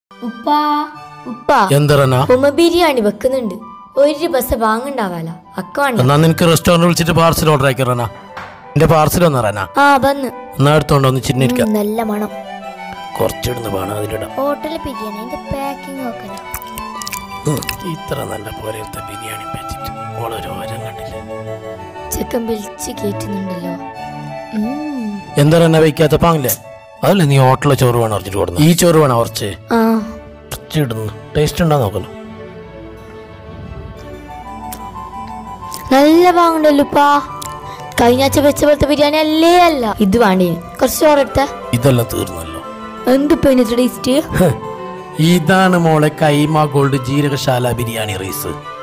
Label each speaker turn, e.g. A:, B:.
A: ഉപ്പാ ഉപ്പാ
B: എന്തറനാ
A: ഉമ്മ ബിരിയാണി വെക്കുന്നുണ്ട് ഒരു ബസ് വാങ്ങണ്ടാവാല അക്കവാണി
B: എന്നാ നിനക്ക് റെസ്റ്റോറന്റ് വിളിച്ചിട്ട് പാർസൽ ഓർഡർ ആക്കിറനാ എന്റെ പാർസൽ ഒന്നറനാ
A: ആ വന്ന്
B: എന്നാ എടുത്തോണ്ട് ഒന്ന് ചിന്നിരിക്കാം
A: ഉം, നല്ല മണം
B: കുറച്ചിടുന്ന് വേണം അതിലിടാം
A: ഹോട്ടലിൽ ബിരിയാണി അതിന്റെ പാക്കിംഗ് നോക്കല
B: ഉം, ഇത്ര നല്ല പോലത്തെ ബിരിയാണി വെച്ചിട്ട് ഓളൊരു ഓരം കണ്ടില്ലേ
A: ചിക്കൻ വിളിച്ച് കയറ്റുന്നുണ്ടല്ലോ ഉം.
B: എന്തറന്നാ വയ്ക്കാത്ത പാങ്ങില്ലേ അതല്ലേ നീ ഹോട്ടലിലെ ചോറ് വേണം ഉറച്ചിട്ട് കൊടുക്കുന്നത് ഈ ചോറ് വേണം ഉറച്ച്
A: ആ
B: കുറച്ചിടുന്നു ടേസ്റ്റ് ഉണ്ടാ നോക്കണം
A: നല്ല പാങ്ങുണ്ടല്ലോ ഉപ്പാ കഴിഞ്ഞ ആഴ്ച വെച്ച പോലത്തെ ബിരിയാണി അല്ലേ അല്ല ഇത് വേണ്ടേ കുറച്ച് ചോറെടുത്ത
B: ഇതെല്ലാം തീർന്നല്ലോ
A: എന്തിപ്പോ ഇതിന്റെ ടേസ്റ്റ്
B: ഹ്, ഇതാണ് മോളെ കൈമ ഗോൾഡ് ജീരകശാല ബിരിയാണി റൈസ്